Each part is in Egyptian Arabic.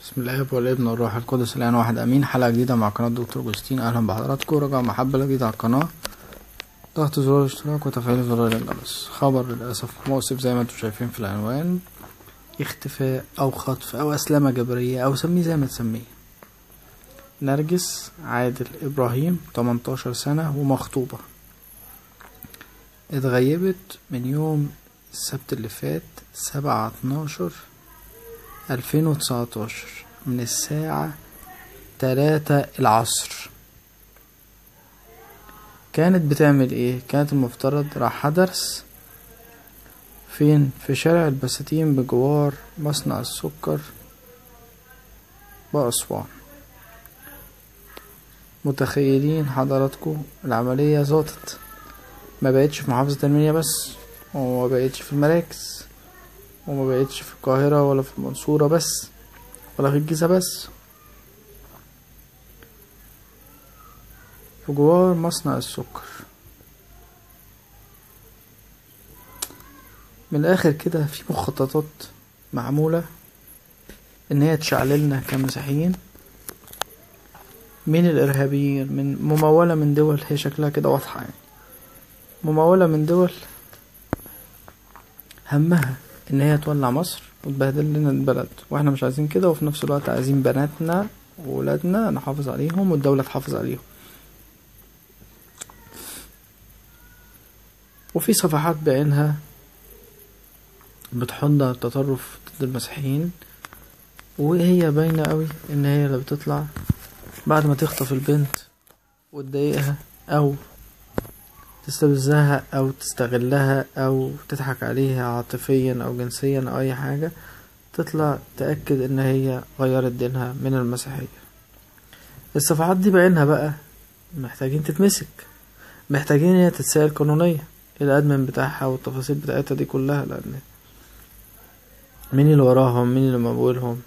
بسم الله والابن والروح القدس الان واحد امين حلقه جديده مع قناه دكتور جوستين اهلا بحضراتكم رجع محبه جديده على القناه ضغط زرار الاشتراك وتفعيل زرار الجرس خبر للاسف مؤسف زي ما انتم شايفين في العنوان اختفاء او خطف او اسلمه جبريه او سميه زي ما تسميه نرجس عادل ابراهيم 18 سنه ومخطوبه اتغيبت من يوم السبت اللي فات سبعة اتناشر ألفين وتسعتاشر من الساعة تلاتة العصر كانت بتعمل ايه كانت المفترض رايحة درس فين في شارع البساتين بجوار مصنع السكر بأسوان متخيلين حضراتكم العملية ظبطت ما بقتش في محافظة المنيا بس وما بقتش في المراكز وما بقتش في القاهرة ولا في المنصورة بس ولا في الجيزة بس في جوار مصنع السكر من الآخر كده في مخططات معمولة إن هي تشعللنا كمسيحيين من الإرهابيين من ممولة من دول هي شكلها كده واضحة يعني ممولة من دول همها ان هي تولع مصر وتبهدل لنا البلد واحنا مش عايزين كده وفي نفس الوقت عايزين بناتنا وولادنا نحافظ عليهم والدولة تحافظ عليهم وفي صفحات بعينها بتحض التطرف ضد المسيحيين وهي باينة قوي ان هي اللي بتطلع بعد ما تخطف البنت وتضايقها او تستفزها او تستغلها او تضحك عليها عاطفيا او جنسيا او اي حاجة تطلع تأكد ان هي غيرت دينها من المسيحية الصفحات دي بعينها بقى محتاجين تتمسك محتاجين ان هي تتسأل قانونية الادمن بتاعها والتفاصيل بتاعتها دي كلها لان مين اللي وراهم مين اللي مبولهم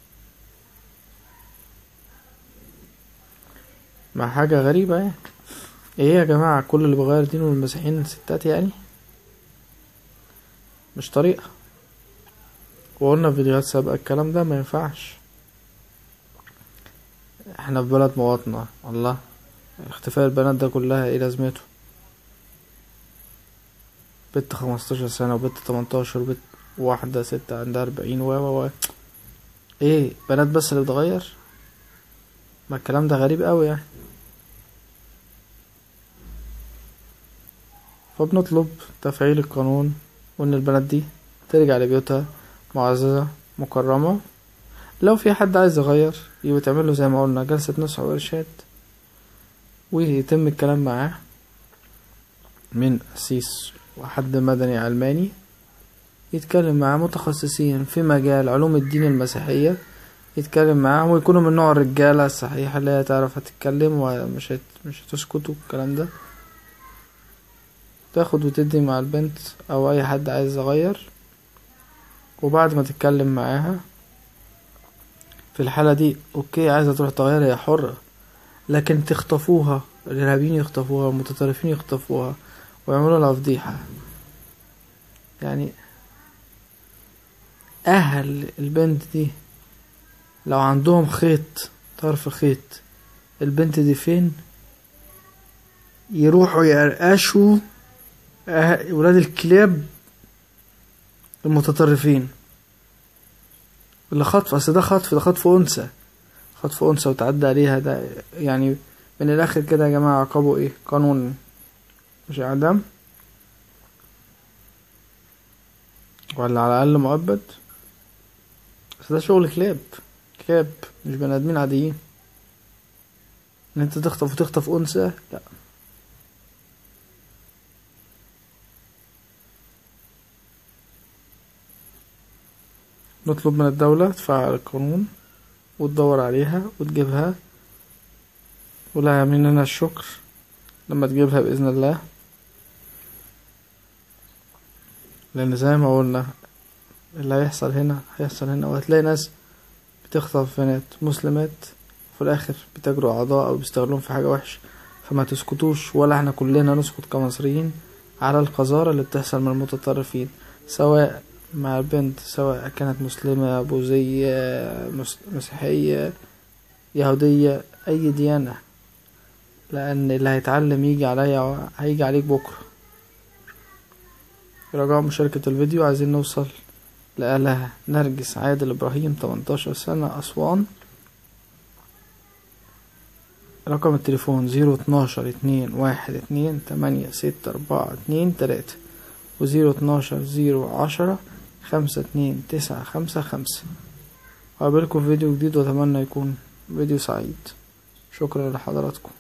مع حاجة غريبة يعني ايه يا جماعة كل اللي بغير دينه المسيحيين ستات يعني مش طريقة وقلنا في فيديوهات سابقة الكلام ده ما ينفعش احنا في بلد مواطنة الله اختفاء البنات ده كلها ايه لازمته بنت خمستاشر سنة وبنت تمنتاشر وبنت واحدة ست عندها أربعين و و ايه بنات بس اللي بتغير ما الكلام ده غريب قوي يعني فبنطلب تفعيل القانون وان البنات دي ترجع لبيوتها معززة مكرمة لو في حد عايز يغير يبقى تعمله زي ما قلنا جلسة نصح وإرشاد ويتم الكلام معاه من قسيس وحد مدني علماني يتكلم معاه متخصصين في مجال علوم الدين المسيحية يتكلم معاه ويكونوا من نوع الرجالة الصحيحة اللي هي تعرف هتتكلم ومش هت... مش هتسكت والكلام ده تاخد وتدي مع البنت او اي حد عايز يغير وبعد ما تتكلم معاها في الحالة دي اوكي عايزة تروح تغير هي حرة لكن تخطفوها الارهابيين يخطفوها المتطرفين يخطفوها ويعملوا لها فضيحة يعني اهل البنت دي لو عندهم خيط طرف خيط البنت دي فين يروحوا يقرقشوا ولاد الكلاب المتطرفين اللي خطف اصل ده خطف ده خطف انثى خطف انثى وتعدى عليها ده يعني من الاخر كده يا جماعه عقابه ايه قانون مش اعدام ولا على الاقل مؤبد بس ده شغل كلاب كلاب مش بني ادمين عاديين ان انت تخطف وتخطف انثى لا نطلب من الدولة تفعل القانون وتدور عليها وتجيبها ولها مننا الشكر لما تجيبها بإذن الله لأن زي ما قلنا اللي هيحصل هنا هيحصل هنا وهتلاقي ناس بتخطف بنات مسلمات وفي الآخر بتجروا أعضاء أو بيستغلون في حاجة وحشة فما تسكتوش ولا احنا كلنا نسكت كمصريين على القذارة اللي بتحصل من المتطرفين سواء مع البنت سواء كانت مسلمة بوذية مس- مسيحية يهودية أي ديانة لأن اللي هيتعلم يجي عليا هيجي عليك بكرة رجاء مشاركة الفيديو عايزين نوصل لأهلها نرجس عادل إبراهيم 18 سنة أسوان رقم التليفون زيرو اتناشر اتنين واحد اتنين تمانية ستة أربعة اتنين تلاتة وزيرو اتناشر زيرو عشرة خمسة اتنين تسعة خمسة خمسة وقابلكم في فيديو جديد وأتمنى يكون فيديو سعيد شكرا لحضراتكم